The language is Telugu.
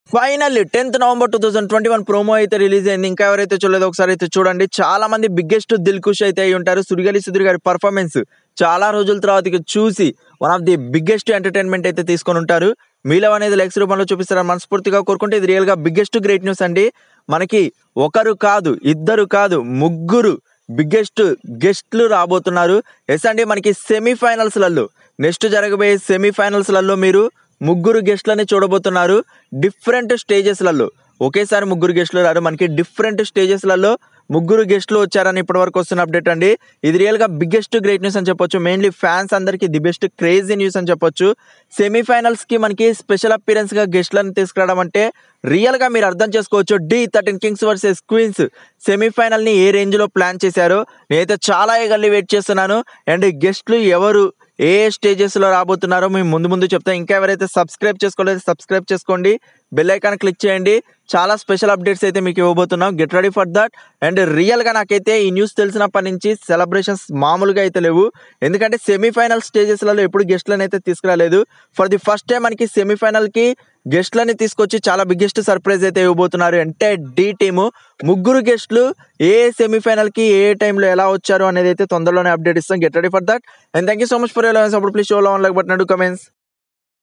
finally tenth November two thousand twenty one promo అయితే రిలీజ్ అయింది ఇంకా ఎవరైతే చూడలేదో ఒకసారి అయితే చూడండి చాలా మంది బిగ్గెస్ట్ దిల్ ఖుష్ అయితే అయి ఉంటారు సుడిగలి సుధీర్ గారి పర్ఫార్మెన్స్ చాలా రోజుల తర్వాత ఇక చూసి one of the biggest entertainment అయితే తీసుకొని ఉంటారు మీలో అనేది లెక్స్ రూపంలో చూపిస్తారని మనస్ఫూర్తిగా కోరుకుంటే ఇది రియల్ గా బిగ్గెస్ట్ గ్రేట్ న్యూస్ అండి మనకి ఒకరు కాదు ఇద్దరు కాదు ముగ్గురు బిగ్గెస్ట్ గెస్ట్లు రాబోతున్నారు ఎస్ అండి మనకి సెమీఫైనల్స్లలో నెక్స్ట్ జరగబోయే సెమీఫైనల్స్లలో మీరు ముగ్గురు గెస్ట్లని చూడబోతున్నారు డిఫరెంట్ స్టేజెస్లలో ఒకేసారి ముగ్గురు గెస్ట్లు రారు మనకి డిఫరెంట్ స్టేజెస్లలో ముగ్గురు గెస్ట్లు వచ్చారని ఇప్పటివరకు వస్తున్న అప్డేట్ అండి ఇది రియల్గా బిగ్గెస్ట్ గ్రేట్ న్యూస్ అని చెప్పొచ్చు మెయిన్లీ ఫ్యాన్స్ అందరికీ ది బెస్ట్ క్రేజీ న్యూస్ అని చెప్పొచ్చు సెమీఫైనల్స్కి మనకి స్పెషల్ అపీరెన్స్గా గెస్ట్లను తీసుకురావడం అంటే రియల్గా మీరు అర్థం చేసుకోవచ్చు the thirteen kings versus queens సెమీఫైనల్ని ఏ రేంజ్లో ప్లాన్ చేశారో నేనైతే చాలా ఎగర్లీ వెయిట్ చేస్తున్నాను అండ్ గెస్ట్లు ఎవరు ఏ స్టేజెస్లో రాబోతున్నారో మేము ముందు ముందు చెప్తాం ఇంకా ఎవరైతే సబ్స్క్రైబ్ చేసుకోలేదో సబ్స్క్రైబ్ చేసుకోండి బెల్ ఐకాన్ క్లిక్ చేయండి చాలా స్పెషల్ అప్డేట్స్ అయితే మీకు ఇవ్వబోతున్నాం get ready for that and రియల్గా నాకైతే ఈ న్యూస్ తెలిసినప్పటి నుంచి సెలబ్రేషన్స్ మామూలుగా అయితే లేవు ఎందుకంటే సెమీఫైనల్ స్టేజెస్లలో ఎప్పుడు గెస్ట్లను అయితే తీసుకురాలేదు ఫర్ ది ఫస్ట్ టైం మనకి సెమీఫైనల్కి గెస్ట్లని తీసుకొచ్చి చాలా బిగ్గెస్ట్ సర్ప్రైజ్ అయితే ఇవ్వబోతున్నారు అంటే డి టీము ముగ్గురు గెస్ట్లు ఏ సెమీఫైనల్కి ఏ టైంలో ఎలా వచ్చారు అనేది అయితే తొందరలోనే అప్డేట్ ఇస్తాం get ready for that and thank you so much for your support please show like button comments